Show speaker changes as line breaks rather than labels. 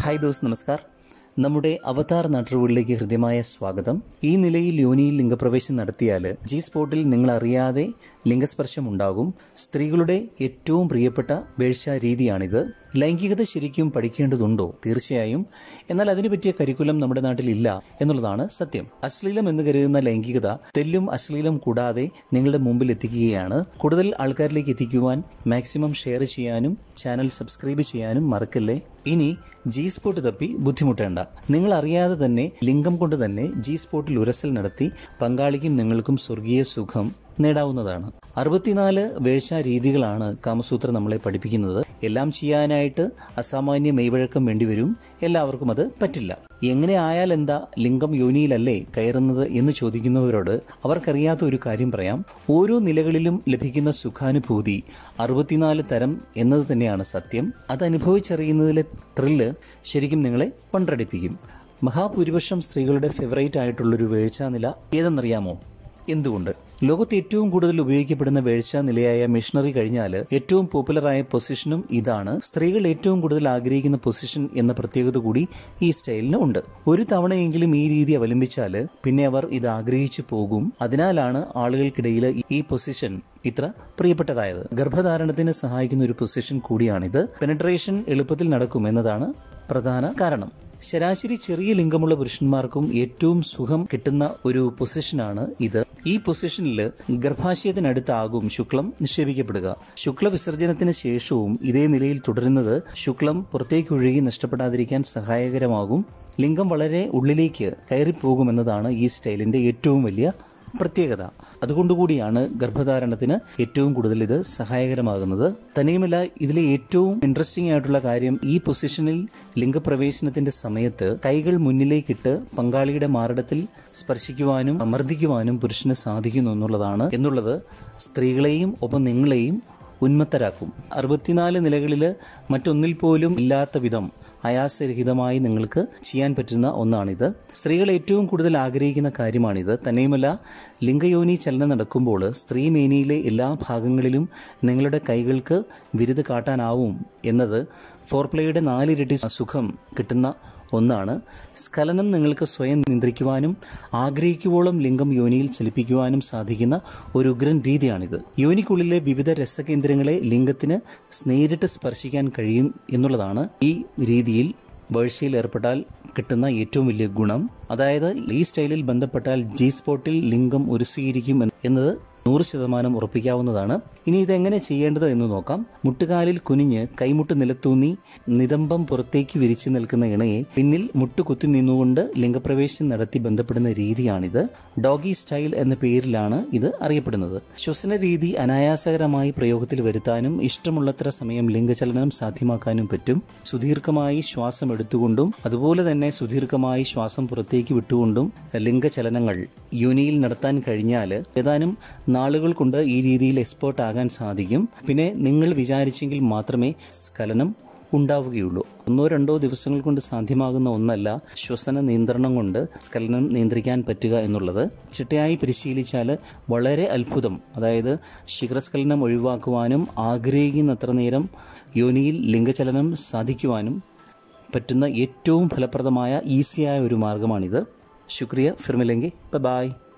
hi those നമസ്കാർ നമ്മുടെ അവതാർ നാട്ടുകളിലേക്ക് ഹൃദ്യമായ സ്വാഗതം ഈ നിലയിൽ യോനിയിൽ ലിംഗപ്രവേശം നടത്തിയാൽ ജി സ്പോട്ടിൽ നിങ്ങൾ അറിയാതെ ലിംഗസ്പർശം ഉണ്ടാകും സ്ത്രീകളുടെ ഏറ്റവും പ്രിയപ്പെട്ട വേഴ്ച രീതിയാണിത് ലൈംഗികത ശരിക്കും പഠിക്കേണ്ടതുണ്ടോ തീർച്ചയായും എന്നാൽ അതിനു പറ്റിയ കരിക്കുലം നമ്മുടെ നാട്ടിൽ ഇല്ല എന്നുള്ളതാണ് സത്യം അശ്ലീലം എന്ന് കരുതുന്ന ലൈംഗികത തെല്ലും അശ്ലീലം കൂടാതെ നിങ്ങളുടെ മുമ്പിൽ എത്തിക്കുകയാണ് കൂടുതൽ ആൾക്കാരിലേക്ക് എത്തിക്കുവാൻ മാക്സിമം ഷെയർ ചെയ്യാനും ചാനൽ സബ്സ്ക്രൈബ് ചെയ്യാനും മറക്കല്ലേ ഇനി ജി സ്പോട്ട് തപ്പി ബുദ്ധിമുട്ടേണ്ട നിങ്ങൾ അറിയാതെ തന്നെ ലിംഗം കൊണ്ട് തന്നെ ജി സ്പോട്ടിൽ ഉരസൽ നടത്തി പങ്കാളിക്കും നിങ്ങൾക്കും സ്വർഗീയ സുഖം നേടാവുന്നതാണ് അറുപത്തിനാല് വേഴ്ച രീതികളാണ് കാമസൂത്ര നമ്മളെ പഠിപ്പിക്കുന്നത് എല്ലാം ചെയ്യാനായിട്ട് അസാമാന്യ മെയ്വഴക്കം വേണ്ടിവരും എല്ലാവർക്കും അത് പറ്റില്ല എങ്ങനെ ആയാൽ എന്താ ലിംഗം യോനിയിലല്ലേ കയറുന്നത് എന്ന് ചോദിക്കുന്നവരോട് അവർക്കറിയാത്ത ഒരു കാര്യം പറയാം ഓരോ നിലകളിലും ലഭിക്കുന്ന സുഖാനുഭൂതി അറുപത്തിനാല് തരം എന്നത് തന്നെയാണ് സത്യം അത് അനുഭവിച്ചറിയുന്നതിലെ ത്രില്ല് ശരിക്കും നിങ്ങളെ പണ്ടടിപ്പിക്കും മഹാഭൂരിപക്ഷം സ്ത്രീകളുടെ ഫേവറേറ്റ് ആയിട്ടുള്ളൊരു വീഴ്ച നില ഏതെന്നറിയാമോ എന്തുകൊണ്ട് ലോകത്ത് ഏറ്റവും കൂടുതൽ ഉപയോഗിക്കപ്പെടുന്ന വേഴ്ച നിലയായ മിഷണറി കഴിഞ്ഞാൽ ഏറ്റവും പോപ്പുലറായ പൊസിഷനും ഇതാണ് സ്ത്രീകൾ ഏറ്റവും കൂടുതൽ ആഗ്രഹിക്കുന്ന പൊസിഷൻ എന്ന പ്രത്യേകത കൂടി ഈ സ്റ്റൈലിന് ഉണ്ട് ഒരു തവണയെങ്കിലും ഈ രീതി അവലംബിച്ചാൽ പിന്നെ അവർ ഇത് ആഗ്രഹിച്ചു പോകും അതിനാലാണ് ആളുകൾക്കിടയിൽ ഈ പൊസിഷൻ ഇത്ര പ്രിയപ്പെട്ടതായത് ഗർഭധാരണത്തിന് സഹായിക്കുന്ന ഒരു പൊസിഷൻ കൂടിയാണിത് പെനട്രേഷൻ എളുപ്പത്തിൽ നടക്കും എന്നതാണ് പ്രധാന കാരണം ശരാശരി ചെറിയ ലിംഗമുള്ള പുരുഷന്മാർക്കും ഏറ്റവും സുഖം കിട്ടുന്ന ഒരു പൊസിഷനാണ് ഇത് ഈ പൊസിഷനിൽ ഗർഭാശയത്തിനടുത്താകും ശുക്ലം നിക്ഷേപിക്കപ്പെടുക ശുക്ല വിസർജനത്തിന് ശേഷവും ഇതേ നിലയിൽ തുടരുന്നത് ശുക്ലം പുറത്തേക്കൊഴുകി നഷ്ടപ്പെടാതിരിക്കാൻ സഹായകരമാകും ലിംഗം വളരെ ഉള്ളിലേക്ക് കയറിപ്പോകുമെന്നതാണ് ഈ സ്റ്റൈലിന്റെ ഏറ്റവും വലിയ പ്രത്യേകത അതുകൊണ്ടുകൂടിയാണ് ഗർഭധാരണത്തിന് ഏറ്റവും കൂടുതൽ ഇത് സഹായകരമാകുന്നത് തന്നെയുമല്ല ഇതിലെ ഏറ്റവും ഇൻട്രസ്റ്റിംഗ് ആയിട്ടുള്ള കാര്യം ഈ പൊസിഷനിൽ ലിംഗപ്രവേശനത്തിന്റെ സമയത്ത് കൈകൾ മുന്നിലേക്കിട്ട് പങ്കാളിയുടെ മാറിടത്തിൽ സ്പർശിക്കുവാനും അമർദ്ദിക്കുവാനും പുരുഷന് സാധിക്കുന്നു എന്നുള്ളതാണ് എന്നുള്ളത് സ്ത്രീകളെയും ഒപ്പം നിങ്ങളെയും ഉന്മത്തരാക്കും അറുപത്തിനാല് നിലകളിൽ മറ്റൊന്നിൽ പോലും ഇല്ലാത്ത വിധം ആയാസരഹിതമായി നിങ്ങൾക്ക് ചെയ്യാൻ പറ്റുന്ന ഒന്നാണിത് സ്ത്രീകൾ ഏറ്റവും കൂടുതൽ ആഗ്രഹിക്കുന്ന കാര്യമാണിത് തന്നെയുമല്ല ലിംഗയോനി ചലനം നടക്കുമ്പോൾ സ്ത്രീ മേനിയിലെ എല്ലാ ഭാഗങ്ങളിലും നിങ്ങളുടെ കൈകൾക്ക് വിരുത് കാട്ടാനാവും എന്നത് ഫോർപ്ലേയുടെ നാലിരട്ടി സുഖം കിട്ടുന്ന ഒന്നാണ് സ്ഖലനം നിങ്ങൾക്ക് സ്വയം നിയന്ത്രിക്കുവാനും ആഗ്രഹിക്കുവോളം ലിംഗം യോനിയിൽ ചലിപ്പിക്കുവാനും സാധിക്കുന്ന ഒരു ഉഗ്രൻ രീതിയാണിത് യോനിക്കുള്ളിലെ വിവിധ രസകേന്ദ്രങ്ങളെ ലിംഗത്തിന് നേരിട്ട് സ്പർശിക്കാൻ കഴിയും എന്നുള്ളതാണ് ഈ രീതിയിൽ വേഴ്ചയിൽ ഏർപ്പെട്ടാൽ കിട്ടുന്ന ഏറ്റവും വലിയ ഗുണം അതായത് ഈ സ്റ്റൈലിൽ ബന്ധപ്പെട്ടാൽ ജി സ്പോട്ടിൽ ലിംഗം ഉരുസിയിരിക്കും എന്നത് നൂറ് ശതമാനം ഉറപ്പിക്കാവുന്നതാണ് ഇനി ഇതെങ്ങനെ ചെയ്യേണ്ടത് എന്ന് നോക്കാം മുട്ടുകാലിൽ കുനിഞ്ഞ് കൈമുട്ട് നിലത്തൂന്നി നിതംബം പുറത്തേക്ക് വിരിച്ചു നിൽക്കുന്ന ഇണയെ പിന്നിൽ മുട്ടുകുത്തി നിന്നുകൊണ്ട് ലിംഗപ്രവേശനം നടത്തി ബന്ധപ്പെടുന്ന രീതിയാണിത് ഡോഗി സ്റ്റൈൽ എന്ന പേരിലാണ് ഇത് അറിയപ്പെടുന്നത് ശ്വസന രീതി അനായാസകരമായി പ്രയോഗത്തിൽ വരുത്താനും ഇഷ്ടമുള്ളത്ര സമയം ലിംഗചലനം സാധ്യമാക്കാനും പറ്റും സുദീർഘമായി ശ്വാസം എടുത്തുകൊണ്ടും അതുപോലെ തന്നെ സുദീർഘമായി ശ്വാസം പുറത്തേക്ക് വിട്ടുകൊണ്ടും ലിംഗചലനങ്ങൾ യോനിയിൽ നടത്താൻ കഴിഞ്ഞാൽ ഏതാനും നാളുകൾ കൊണ്ട് ഈ രീതിയിൽ എക്സ്പേർട്ട് ആകാൻ സാധിക്കും പിന്നെ നിങ്ങൾ വിചാരിച്ചെങ്കിൽ മാത്രമേ സ്ഖലനം ഉണ്ടാവുകയുള്ളൂ ഒന്നോ രണ്ടോ ദിവസങ്ങൾ കൊണ്ട് സാധ്യമാകുന്ന ഒന്നല്ല ശ്വസന നിയന്ത്രണം കൊണ്ട് സ്ഖലനം നിയന്ത്രിക്കാൻ പറ്റുക എന്നുള്ളത് ചിട്ടയായി പരിശീലിച്ചാൽ വളരെ അത്ഭുതം അതായത് ശിഖരസ്ഖലനം ഒഴിവാക്കുവാനും ആഗ്രഹിക്കുന്നത്ര നേരം യോനിയിൽ ലിംഗചലനം സാധിക്കുവാനും പറ്റുന്ന ഏറ്റവും ഫലപ്രദമായ ഈസിയായ ഒരു മാർഗമാണിത് ശുക്രിയ ഫിർമിലെങ്കി ബൈ